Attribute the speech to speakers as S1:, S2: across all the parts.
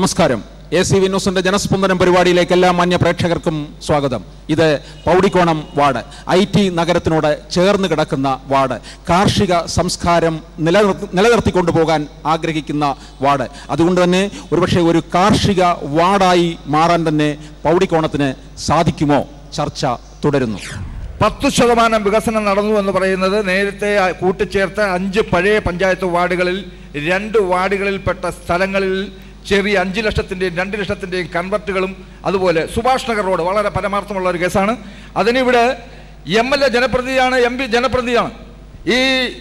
S1: നമസ്കാരം A C വിനോസിന്റെ ജനസ്പന്ദനം പരിപാടിയിലേക്ക് എല്ലാ മാന്യ പ്രേക്ഷകർക്കും സ്വാഗതം ഇത് പൗടിക്കോണം വാർഡ് ഐ ടി നഗരത്തിനോട് ചേർന്ന് കിടക്കുന്ന വാർഡ് കാർഷിക സംസ്കാരം നിലനിർത്തി നിലനിർത്തിക്കൊണ്ടു പോകാൻ ആഗ്രഹിക്കുന്ന വാർഡ് അതുകൊണ്ട് തന്നെ ഒരുപക്ഷെ ഒരു കാർഷിക വാർഡായി മാറാൻ തന്നെ പൗടിക്കോണത്തിന് സാധിക്കുമോ ചർച്ച തുടരുന്നു
S2: പത്ത് ശതമാനം വികസനം നടന്നു എന്ന് പറയുന്നത് നേരത്തെ ആ കൂട്ടിച്ചേർത്ത അഞ്ച് പഴയ പഞ്ചായത്ത് വാർഡുകളിൽ രണ്ട് വാർഡുകളിൽപ്പെട്ട സ്ഥലങ്ങളിൽ ചെറിയ അഞ്ച് ലക്ഷത്തിൻ്റെയും രണ്ട് ലക്ഷത്തിൻ്റെയും കൺവെർട്ടുകളും അതുപോലെ സുഭാഷ് നഗർ റോഡ് വളരെ പരമാർത്ഥമുള്ള ഒരു കേസാണ് അതിനിവിടെ എം എൽ എ ജനപ്രതിനിധിയാണ് എം പി ജനപ്രതിനിധിയാണ് ഈ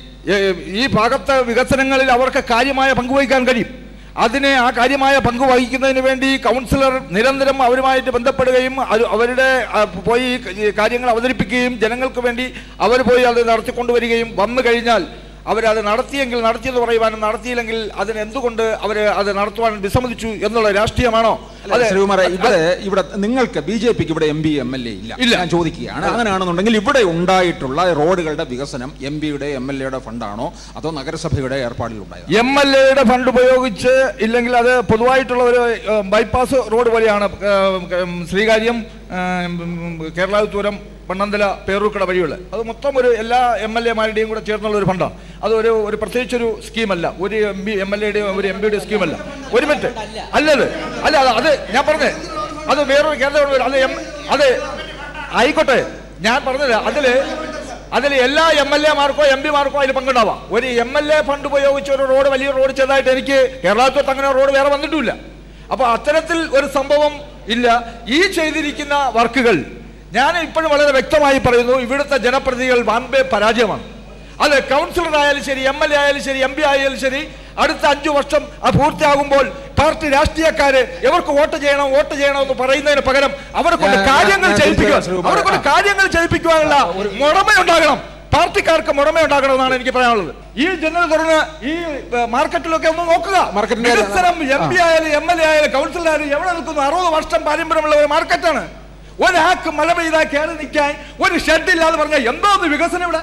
S2: ഏ- ഈ ഭാഗത്തെ വികസനങ്ങളിൽ അവർക്ക് കാര്യമായ പങ്കുവഹിക്കാൻ കഴിയും അതിനെ ആ കാര്യമായ പങ്ക് വഹിക്കുന്നതിന് വേണ്ടി കൗൺസിലർ നിരന്തരം അവരുമായിട്ട് ബന്ധപ്പെടുകയും അത് അവരുടെ ആ, പോയി ഈ കാര്യങ്ങൾ അവതരിപ്പിക്കുകയും ജനങ്ങൾക്ക് വേണ്ടി അവർ പോയി അത് നടത്തിക്കൊണ്ടുവരികയും വന്നു കഴിഞ്ഞാൽ അവരത് നടത്തിയെങ്കിൽ നടത്തിയെന്ന് പറയുവാനും നടത്തിയില്ലെങ്കിൽ അതിന് എന്തുകൊണ്ട് അവർ അത് നടത്തുവാൻ വിസമ്മതിച്ചു എന്നുള്ള രാഷ്ട്രീയമാണോ
S1: അതെ ശ്രീകുമാരെ ഇവിടെ ഇവിടെ നിങ്ങൾക്ക് ബി ജെ പിക്ക് ഇവിടെ M P M L A ഇല്ല
S2: ഇല്ല.
S1: ഞാൻ ചോദിക്കുകയാണ് അങ്ങനെയാണെന്നുണ്ടെങ്കിൽ ഇവിടെ ഉണ്ടായിട്ടുള്ള റോഡുകളുടെ വികസനം എം പിയുടെ എം എൽ എയുടെ ഫണ്ടാണോ അതോ നഗരസഭയുടെ ഏർപ്പാടിലുണ്ടായത്
S2: എം എൽ എയുടെ ഫണ്ട് ഉപയോഗിച്ച് ഇല്ലെങ്കിൽ അത് പൊതുവായിട്ടുള്ള ഒരു ഏഹ്, ബൈപ്പാസ് റോഡ് വഴിയാണ് ഏഹ്, ഉം, ശ്രീകാര്യം ഏഹ്, ഉം, കേരളാതുരം പണ്ണന്തല പേരൂർക്കട വഴിയുള്ള അത് മൊത്തം ഒരു എല്ലാ എം എൽ എമാരുടെയും കൂടെ ചേർന്നുള്ള ഒരു ഫണ്ടാണ് അത് ഒരു ഒരു പ്രത്യേകിച്ചൊരു സ്കീമല്ല ഒരു എം പി എം എൽ എയുടെയും ഒരു എം പിയുടെ സ്കീമല്ല ഒരു മിനിറ്റ് അല്ലത് അല്ല അത് അത് ഞാൻ പറഞ്ഞേ അത് വേറൊരു കേന്ദ്ര ഗവൺമെന്റ് അത് എം അത് ആയിക്കോട്ടെ ഞാൻ പറഞ്ഞത് അതില് അതിൽ എല്ലാ എം എൽ എമാർക്കോ എം പിമാർക്കോ അതിൽ പങ്കുണ്ടാവാം ഒരു എം എൽ എ ഫണ്ട് ഉപയോഗിച്ച് ഒരു റോഡ് വലിയ റോഡ് ചെയ്തതായിട്ട് എനിക്ക് കേരളത്തോട്ട് അങ്ങനെ റോഡ് വേറെ വന്നിട്ടുമില്ല അപ്പൊ അത്തരത്തിൽ ഒരു സംഭവം ഇല്ല ഈ ചെയ്തിരിക്കുന്ന വർക്കുകൾ ഞാൻ ഇപ്പോഴും വളരെ വ്യക്തമായി പറയുന്നു ഇവിടുത്തെ ജനപ്രതിനിധികൾ വാൻപേ പരാജയമാണ് അത് കൗൺസിലർ ആയാലും ശരി എം എൽ എ ആയാലും ശരി എം പി ആയാലും ശരി അടുത്ത അഞ്ചു വർഷം അത് പൂർത്തിയാകുമ്പോൾ പാർട്ടി രാഷ്ട്രീയക്കാര് എവർക്ക് വോട്ട് ചെയ്യണം വോട്ട് ചെയ്യണം എന്ന് പറയുന്നതിന് പകരം അവരെ കൊണ്ട്
S1: ഞാൻ-
S2: കാര്യങ്ങൾ
S1: ഞാൻ
S2: ചെയ്യിപ്പിക്കുക
S1: ചോദിക്കാം,
S2: അവരെ കൊണ്ട് കാര്യങ്ങൾ ചെയ്യിപ്പിക്കുവാനുള്ള മുടമയുണ്ടാകണം പാർട്ടിക്കാർക്ക് മുടമയുണ്ടാകണമെന്നാണ് എനിക്ക് പറയാനുള്ളത് ഈ ജനൽ തുറന്ന് ഈ ഏ, മാർക്കറ്റിലൊക്കെ ഒന്ന് നോക്കുക
S1: മാർക്കറ്റിന്റെ കാര്യം-
S2: വികസനം എം പി ആയാലും എം എൽ എ ആയാലും കൗൺസിലർ ആയാലും എവിടെ നിൽക്കുന്നു അറുപത് വർഷം പാരമ്പര്യമുള്ള ഒരു മാർക്കറ്റാണ് ഒരാൾക്ക് മഴ പെയ്താൽ കയറി നിൽക്കാൻ ഒരു ഷെഡ് ഇല്ലാതെ പറഞ്ഞാൽ എന്തോ ഒന്ന് വികസനം ഇവിടെ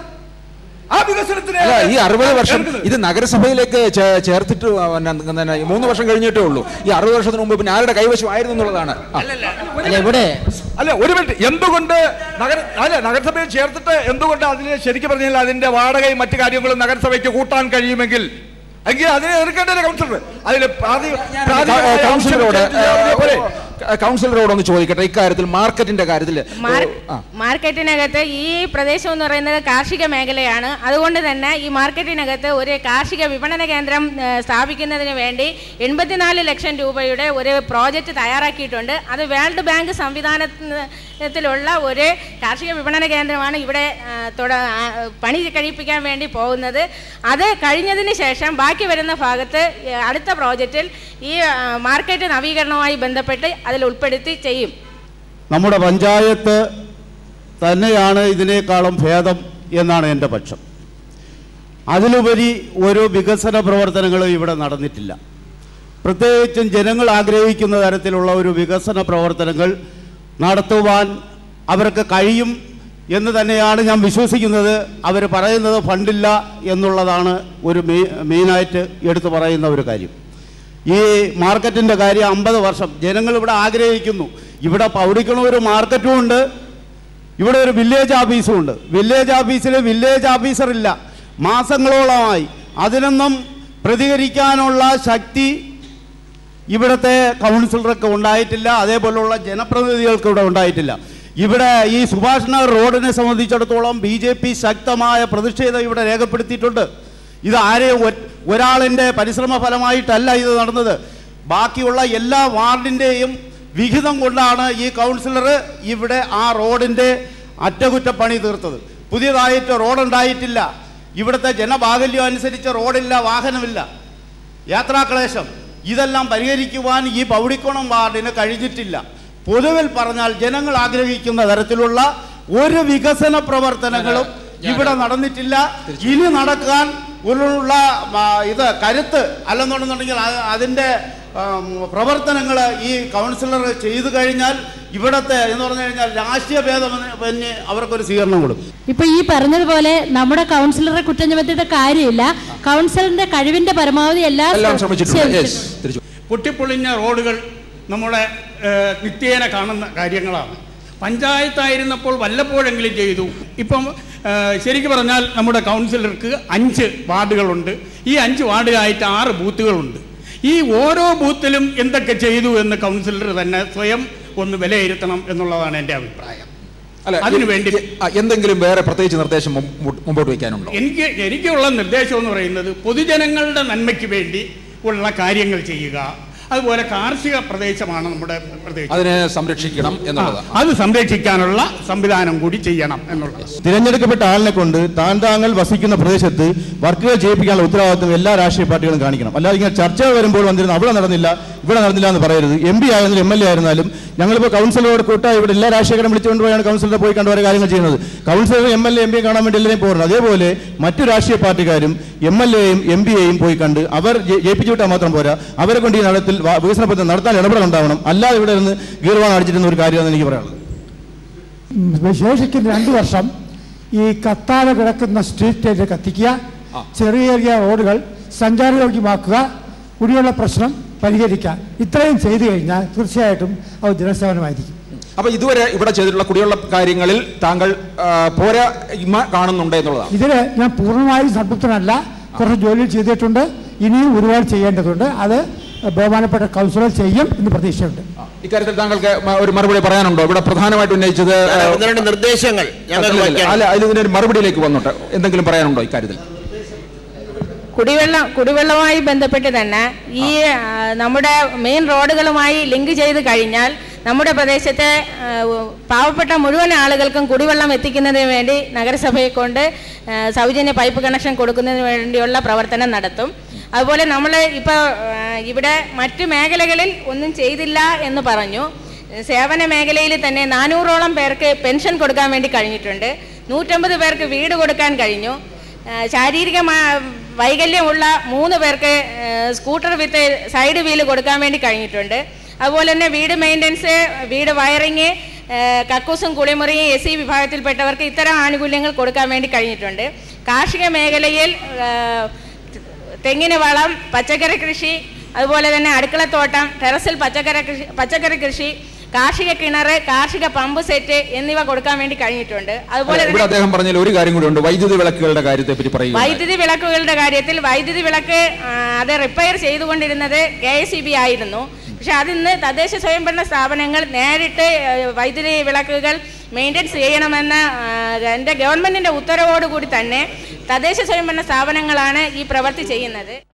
S2: ആ വികസനത്തിന്
S1: അല്ല ഈ അറുപത് വർഷം
S2: എടുക്കുന്നത്.
S1: ഇത് നഗരസഭയിലേക്ക് ചേ- ചേർത്തിട്ട് പിന്നെ പിന്നെ ഈ മൂന്ന് വർഷം കഴിഞ്ഞിട്ടേ ഉള്ളൂ ഈ അറുപത് വർഷത്തിന് മുമ്പ് പിന്നെ ആരുടെ കൈവശം ആയിരുന്നു എന്നുള്ളതാണ് ആ.
S3: അല്ല ഇവിടെ
S2: അല്ല ഒരു മിനിറ്റ് എന്തുകൊണ്ട് നഗര അല്ല നഗരസഭയിൽ ചേർത്തിട്ട് എന്തുകൊണ്ട് അതിന് ശരിക്കും പറഞ്ഞാൽ അതിന്റെ വാടകയും മറ്റു കാര്യങ്ങളും നഗരസഭയ്ക്ക് കൂട്ടാൻ കഴിയുമെങ്കിൽ എങ്കിൽ അതിനെ എതിർക്കേണ്ടത് കൗൺസിലർ അതിൽ പ്രാഥമിക- പ്രാഥമികമായ
S1: ക- കൗൺസിലറോട്
S2: ആവശ്യം ചെയ്താൽ പോരെ?
S1: ഏ, കൗൺസിലറോട് ഒന്ന് ചോദിക്കട്ടെ ഇക്കാര്യത്തിൽ മാർക്കറ്റിന്റെ കാര്യത്തിൽ
S4: മാർ-
S1: ആ
S4: മാർക്കറ്റിനകത്ത് ഈ പ്രദേശം എന്ന് പറയുന്നത് കാർഷിക മേഖലയാണ് അതുകൊണ്ട് തന്നെ ഈ മാർക്കറ്റിനകത്ത് ഒരു കാർഷിക വിപണന കേന്ദ്രം ഏ, സ്ഥാപിക്കുന്നതിന് വേണ്ടി എൺപത്തിനാല് ലക്ഷം രൂപയുടെ ഒരു പ്രോജക്റ്റ് തയ്യാറാക്കിയിട്ടുണ്ട് അത് വേൾഡ് ബാങ്ക് സംവിധാനത്തിലുള്ള ഒരു കാർഷിക വിപണന കേന്ദ്രമാണ് ഇവിടെ ആ, തുട- ആ, പണി കഴിപ്പിക്കാൻ വേണ്ടി പോകുന്നത് അത് കഴിഞ്ഞതിന് ശേഷം ബാക്കി വരുന്ന ഭാഗത്ത് ഏ, അടുത്ത പ്രോജക്റ്റിൽ ഈ ആ, മാർക്കറ്റ് നവീകരണവുമായി ബന്ധപ്പെട്ട് അതിൽ ഉൾപ്പെടുത്തി ചെയ്യും
S5: നമ്മുടെ പഞ്ചായത്ത് തന്നെയാണ് ഇതിനേക്കാളും ഭേദം എന്നാണ് എൻ്റെ പക്ഷം അതിലുപരി ഒരു വികസന പ്രവർത്തനങ്ങളും ഇവിടെ നടന്നിട്ടില്ല പ്രത്യേകിച്ചും ജനങ്ങൾ ആഗ്രഹിക്കുന്ന തരത്തിലുള്ള ഒരു വികസന പ്രവർത്തനങ്ങൾ നടത്തുവാൻ അവർക്ക് കഴിയും എന്ന് തന്നെയാണ് ഞാൻ വിശ്വസിക്കുന്നത് അവർ പറയുന്നത് ഫണ്ടില്ല എന്നുള്ളതാണ് ഒരു മെയ് മെയിനായിട്ട് എടുത്തു പറയുന്ന ഒരു കാര്യം ഈ മാർക്കറ്റിൻ്റെ കാര്യം അമ്പത് വർഷം ജനങ്ങൾ ഇവിടെ ആഗ്രഹിക്കുന്നു ഇവിടെ പൗടിക്കണ ഒരു മാർക്കറ്റും ഉണ്ട് ഇവിടെ ഒരു വില്ലേജ് ഓഫീസും ഉണ്ട് വില്ലേജ് ഓഫീസിൽ വില്ലേജ് ഓഫീസർ ഇല്ല മാസങ്ങളോളമായി അതിനൊന്നും പ്രതികരിക്കാനുള്ള ശക്തി ഇവിടുത്തെ കൗൺസിലർക്ക് ഉണ്ടായിട്ടില്ല അതേപോലുള്ള ജനപ്രതിനിധികൾക്ക് ഇവിടെ ഉണ്ടായിട്ടില്ല ഇവിടെ ഈ സുഭാഷ് നഗർ റോഡിനെ സംബന്ധിച്ചിടത്തോളം ബി ജെ പി ശക്തമായ പ്രതിഷേധം ഇവിടെ രേഖപ്പെടുത്തിയിട്ടുണ്ട് ഇത് ആരെയും ഒ- ഒരാളിൻ്റെ പരിശ്രമ ഫലമായിട്ടല്ല ഇത് നടന്നത് ബാക്കിയുള്ള എല്ലാ വാർഡിൻ്റെയും വിഹിതം കൊണ്ടാണ് ഈ കൗൺസിലർ ഇവിടെ ആ റോഡിൻ്റെ അറ്റകുറ്റപ്പണി തീർത്തത് പുതിയതായിട്ട് റോഡുണ്ടായിട്ടില്ല ഇവിടുത്തെ ജനബാഹല്യം അനുസരിച്ച് റോഡില്ല വാഹനമില്ല യാത്രാക്ലേശം ഇതെല്ലാം പരിഹരിക്കുവാൻ ഈ പൗടിക്കോണം വാർഡിന് കഴിഞ്ഞിട്ടില്ല പൊതുവിൽ പറഞ്ഞാൽ ജനങ്ങൾ ആഗ്രഹിക്കുന്ന തരത്തിലുള്ള ഒരു വികസന പ്രവർത്തനങ്ങളും ഇവിടെ നടന്നിട്ടില്ല ഇനി നടക്കാൻ ഉള്ള ആ, ഇത് കരുത്ത് അല്ലെന്നുണ്ടെന്നുണ്ടെങ്കിൽ അ- അതിൻ്റെ പ്രവർത്തനങ്ങൾ ഈ കൗൺസിലർ ചെയ്തു കഴിഞ്ഞാൽ ഇവിടത്തെ എന്ന് പറഞ്ഞു കഴിഞ്ഞാൽ രാഷ്ട്രീയ ഭേദമന്യേ അവർക്കൊരു സ്വീകരണം കൊടുക്കും
S3: ഇപ്പൊ ഈ പറഞ്ഞതുപോലെ നമ്മുടെ കൗൺസിലറെ കുറ്റം ചുമത്തിയിട്ട് കാര്യമില്ല കൗൺസിലറിന്റെ കഴിവിന്റെ പരമാവധി എല്ലാ
S1: എല്ലാം ശ്രമിച്ചിട്ടുണ്ട്
S3: ശ്രമിച്ചിട്ടുണ്ട്.
S1: യെസ് തിരിച്ചു
S6: പൊട്ടിപ്പൊളിഞ്ഞ റോഡുകൾ നമ്മുടെ ഏഹ്, നിത്യേന കാണുന്ന കാര്യങ്ങളാണ് പഞ്ചായത്തായിരുന്നപ്പോൾ വല്ലപ്പോഴെങ്കിലും ചെയ്തു ഇപ്പം ഏഹ്, ശരിക്ക് പറഞ്ഞാൽ നമ്മുടെ കൗൺസിലർക്ക് അഞ്ച് വാർഡുകളുണ്ട് ഈ അഞ്ച് വാർഡിലായിട്ട് ആറ് ബൂത്തുകളുണ്ട് ഈ ഓരോ ബൂത്തിലും എന്തൊക്കെ ചെയ്തു എന്ന് കൗൺസിലർ തന്നെ സ്വയം ഒന്ന് വിലയിരുത്തണം എന്നുള്ളതാണ് എൻ്റെ അഭിപ്രായം
S1: അല്ല
S6: അതിനു വേണ്ടി
S1: ആ, എന്തെങ്കിലും വേറെ പ്രത്യേകിച്ച് നിർദ്ദേശം മുമ്പ് മുമ്പോട്ട് വയ്ക്കാനുണ്ടോ
S6: എനിക്ക് എനിക്കുള്ള നിർദ്ദേശം എന്ന് പറയുന്നത് പൊതുജനങ്ങളുടെ നന്മയ്ക്ക് വേണ്ടി ഉള്ള കാര്യങ്ങൾ ചെയ്യുക അതുപോലെ കാർഷിക പ്രദേശമാണ് നമ്മുടെ പ്രദേശം
S1: അതിനെ സംരക്ഷിക്കണം
S6: ആ,
S1: എന്നുള്ളതാണ്
S6: അത് സംരക്ഷിക്കാനുള്ള സംവിധാനം കൂടി ചെയ്യണം എന്നുള്ളത്
S7: തിരഞ്ഞെടുക്കപ്പെട്ട ആളിനെ കൊണ്ട് താൻ താങ്കൾ വസിക്കുന്ന പ്രദേശത്ത് വർക്കുകൾ ചെയ്യിപ്പിക്കാനുള്ള ഉത്തരവാദിത്വം എല്ലാ രാഷ്ട്രീയ പാർട്ടികളും കാണിക്കണം അല്ലാതെ ഇങ്ങനെ ചർച്ചകൾ വരുമ്പോൾ വന്നിരുന്നു അവിടെ നടന്നില്ല ഇവിടെ നടന്നില്ല എന്ന് പറയരുത് എം പി ആയിരുന്നാലും എം എൽ എ ആയിരുന്നാലും ഞങ്ങളിപ്പോൾ കൗൺസിലറോട് കൂട്ടാ ഇവിടെ എല്ലാ രാഷ്ട്രീയക്കാരും വിളിച്ചുകൊണ്ട് പോയാണ് കൗൺസിലറെ പോയി കണ്ടുവരെ കാര്യങ്ങൾ ചെയ്യുന്നത് councillor M L A M P കാണാൻ വേണ്ടി എല്ലാവരും പോകുന്നത് അതേപോലെ മറ്റു രാഷ്ട്രീയ പാർട്ടിക്കാരും എം എൽ എയും എം പിയെയും പോയി കണ്ട് അവർ ജെ- ജയിപ്പിച്ചു വിട്ടാൽ മാത്രം പോരാ അവരെ കൊണ്ട് ഈ നടത്തിൽ വ- വികസന പദ്ധതി നടത്താൻ ഇടപെടലുണ്ടാവണം അല്ലാതെ ഇവിടെ നിന്ന് ഗീർവാൻ അടിച്ചിരുന്ന ഒരു കാര്യമാണ് എനിക്ക് പറയാനുള്ളത്
S8: ശേഷിക്കുന്ന രണ്ടു വർഷം ഈ കത്താതെ കിടക്കുന്ന സ്ട്രീറ്റ് ലൈറ്റ് കത്തിക്കുക ചെറിയ ചെറിയ റോഡുകൾ സഞ്ചാരയോഗ്യമാക്കുക കുടിവെള്ള പ്രശ്നം പരിഹരിക്കുക ഇത്രയും ചെയ്തു കഴിഞ്ഞാൽ തീർച്ചയായിട്ടും അത് ജനസേവനമായിരിക്കും
S1: അപ്പൊ ഇതുവരെ ഇവിടെ ചെയ്തിട്ടുള്ള കുടിവെള്ള കാര്യങ്ങളിൽ താങ്കൾ ആ, പോരായ്മ കാണുന്നുണ്ട് എന്നുള്ളതാണ്
S8: ഇതിൽ ഞാൻ പൂർണ്ണമായും സംതൃപ്തനല്ല കുറച്ച് ജോലികൾ ചെയ്തിട്ടുണ്ട് ഇനിയും ഒരുപാട് ചെയ്യേണ്ടതുണ്ട് അത് ബഹുമാനപ്പെട്ട കൗൺസിലർ ചെയ്യും എന്ന് പ്രതീക്ഷയുണ്ട്
S1: ഇക്കാര്യത്തിൽ താങ്കൾക്ക് മ- ഒരു മറുപടി പറയാനുണ്ടോ ഇവിടെ പ്രധാനമായിട്ട് ഉന്നയിച്ചത് ആ,
S9: ഒന്ന് രണ്ട് നിർദ്ദേശങ്ങൾ ഞങ്ങൾക്ക്
S1: അല്ല,
S9: വയ്ക്കണം.
S1: അല്ല അതിൽ ഇതിനൊരു മറുപടിയിലേക്ക് വന്നോട്ടെ എന്തെങ്കിലും പറയാനുണ്ടോ ഇക്കാര്യത്തിൽ
S4: കുടിവെള്ളം കുടിവെള്ളവുമായി ബന്ധപ്പെട്ട് തന്നെ ഈ ആ, നമ്മുടെ മെയിൻ റോഡുകളുമായി ലിങ്ക് ചെയ്ത് കഴിഞ്ഞാൽ നമ്മുടെ പ്രദേശത്തെ ആ, പാവപ്പെട്ട മുഴുവൻ ആളുകൾക്കും കുടിവെള്ളം എത്തിക്കുന്നതിന് വേണ്ടി നഗരസഭയെ കൊണ്ട് ആ, സൗജന്യ പൈപ്പ് കണക്ഷൻ കൊടുക്കുന്നതിന് വേണ്ടിയുള്ള പ്രവർത്തനം നടത്തും അതുപോലെ നമ്മൾ ഇപ്പോൾ ഇവിടെ മറ്റു മേഖലകളിൽ ഒന്നും ചെയ്തില്ല എന്ന് പറഞ്ഞു സേവന മേഖലയിൽ തന്നെ നാനൂറോളം പേർക്ക് പെൻഷൻ കൊടുക്കാൻ വേണ്ടി കഴിഞ്ഞിട്ടുണ്ട് നൂറ്റമ്പത് പേർക്ക് വീട് കൊടുക്കാൻ കഴിഞ്ഞു ആ, ശാരീരിക മാ- വൈകല്യമുള്ള മൂന്ന് പേർക്ക് ആ, സ്കൂട്ടർ വിത്ത് സൈഡ് വീല് കൊടുക്കാൻ വേണ്ടി കഴിഞ്ഞിട്ടുണ്ട് അതുപോലെ തന്നെ വീട് മെയിൻ്റനൻസ് വീട് വയറിങ് ആ, കക്കൂസും കുളിമുറിയും എസ് സി വിഭാഗത്തിൽപ്പെട്ടവർക്ക് ഇത്തരം ആനുകൂല്യങ്ങൾ കൊടുക്കാൻ വേണ്ടി കഴിഞ്ഞിട്ടുണ്ട് കാർഷിക മേഖലയിൽ ആ, തെങ്ങിന് വളം പച്ചക്കറി കൃഷി അതുപോലെ തന്നെ അടുക്കളത്തോട്ടം ടെറസിൽ പച്ചക്കറി കൃഷി പച്ചക്കറി കൃഷി കാർഷിക കിണറ് കാർഷിക പമ്പ് സെറ്റ് എന്നിവ കൊടുക്കാൻ വേണ്ടി കഴിഞ്ഞിട്ടുണ്ട് അതുപോലെ
S1: ഇവിടെ
S4: തന്നെ
S1: അദ്ദേഹം പറഞ്ഞതിൽ ഒരു കാര്യം കൂടി ഉണ്ട് വൈദ്യുതി വിളക്കുകളുടെ കാര്യത്തെ പറ്റി പറയുക
S4: വൈദ്യുതി വിളക്കുകളുടെ കാര്യത്തിൽ വൈദ്യുതി വിളക്ക് ആ, അത് റിപ്പയർ ചെയ്തുകൊണ്ടിരുന്നത് കെ എസ് ബി ആയിരുന്നു പക്ഷെ അതിന്ന് തദ്ദേശ സ്വയംഭരണ സ്ഥാപനങ്ങൾ നേരിട്ട് ആ, വൈദ്യുതി വിളക്കുകൾ മെയിൻ്റെനൻസ് ചെയ്യണമെന്ന ആ, എൻ്റെ ഗവൺമെൻറ്റിൻ്റെ ഉത്തരവോടുകൂടി തന്നെ തദ്ദേശ സ്വയംഭരണ സ്ഥാപനങ്ങളാണ് ഈ പ്രവൃത്തി ചെയ്യുന്നത്